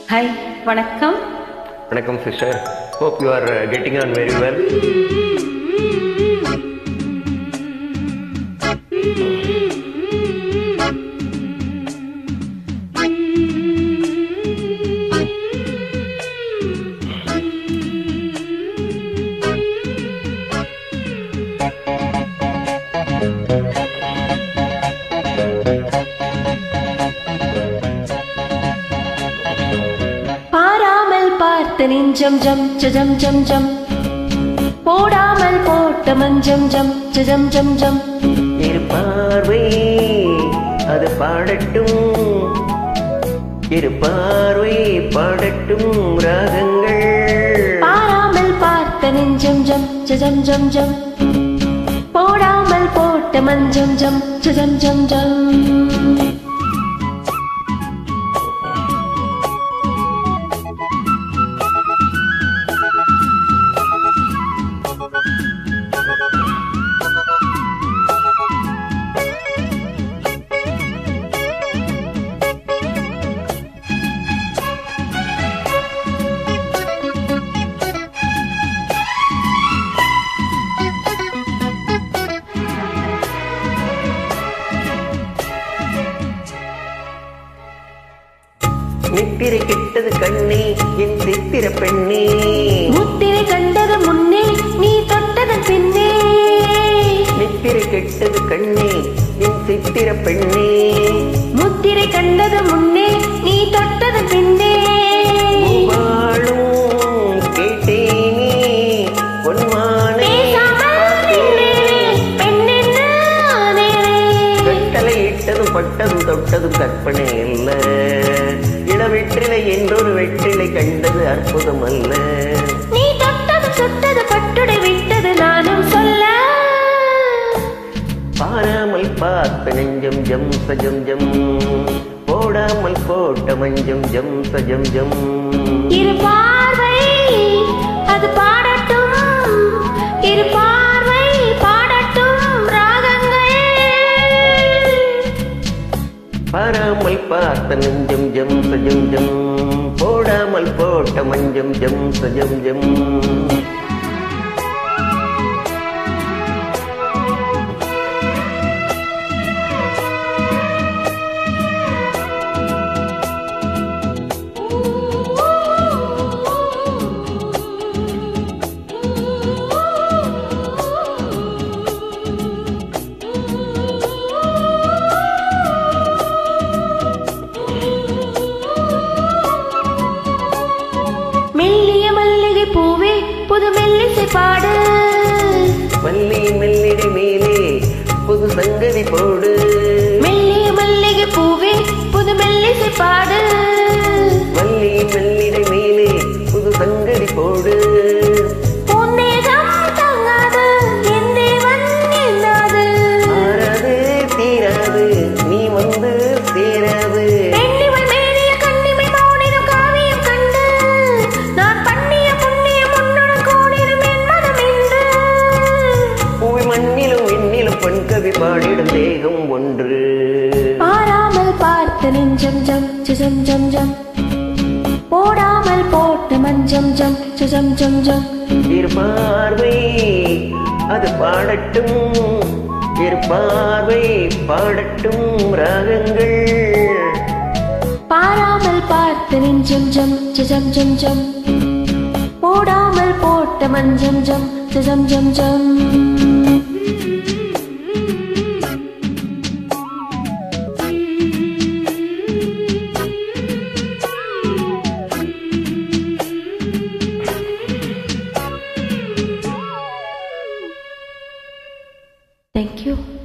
Hi வணக்கம் வணக்கம் sister hope you are getting on very well பாராமல் பார்த்த நெஞ்சம் ஜம் ஜம் ஜம் ஜம் போடாமல் போட்ட மஞ்சம் ஜம் ஜம் ஜம் ஜம் இரு பார்வை அது பாடட்டும் இரு பார்வை பாடட்டும் ராகங்கள் பாராமல் பார்த்த நெஞ்சம் ஜம் ஜம் ஜம் ஜம் போடாமல் போட்ட மஞ்சம் ஜம் ஜம் ஜம் ஜம் நித்திரை கெட்டது கண்ணே என் சித்திர பெண்ணே முத்திரை கண்டது முன்னே நீ தொட்டது பின்னே நித்திரை கெட்டது கண்ணே என் சித்திர பெண்ணே முத்திரை கண்டது முன்னே நீ தொட்டது பின்னே வாழும் கேட்டேனே பொன்மானே பேசாமல் நின்றேனே, பெண்ணென்ன ஆனேனே. கட்டளை இட்டதும் பட்டதும் தொட்டதும் கற்பனை அல்ல இளவெற்றிலை என்றொரு வெற்றிலை கண்டது அற்புதம் அல்ல நீ தொட்டது சுட்டது பட்டுடை விட்டது நானும் சொல்ல பாராமல் பார்த்த நெஞ்சம் ஜம் சஜம் ஜம் போடாமல் போட்ட மஞ்சம் ஜம் சஜம் ஜம் இரு பார்வை அது பாடட்டும் இரு பார்வை பாடட்டும் ராகங்கள் பாராமல் பார்த்த நெஞ்சம் ஜம் சஜம் ஜம் போடாமல் போட்ட மஞ்சம் ஜம் சஜம் ஜம் மெல்லிய மல்லிகை பூவே புது மெல்லிசை பாடு மல்லி மெல்லிடை மேலே புது சங்கதி போடு மெல்லிய மல்லிகை பூவே புது மெல்லிசை பாடு மல்லி மெல்லிடை மேலே புது சங்கதி போடு உன்னேகம் தங்காது என் தேவன் என்னாது ஆறாது தீராது நீ வந்து சேராது பெண்ணிவள் மேனிய கண்ணிமை மௌனினம் காவியம் கண்டு நான் பண்ணிய புண்ணியம் உன்னுடன் கூடிடும் என் மனம் இன்று பூவி மண்ணிலும் விண்ணிலும் பொன் கவி பாடிடும் தேகம் ஒன்று பாராமல் பார்த்த நெஞ்சம் ஜம் ஜம் ஜம் ஜம் போடாமல் போட்ட மஞ்சம் ஜம் ஜம் ஜம் ஜம் இரு பார்வை அது பாடட்டும் இரு பார்வை பாடட்டும் ராகங்கள் பாராமல் பார்த்த நெஞ்சம் ஜம் ஜம் ஜம் ஜம் போடாமல் போட்ட மஞ்சம் ஜம் ஜம் ஜம் ஜம் Thank you.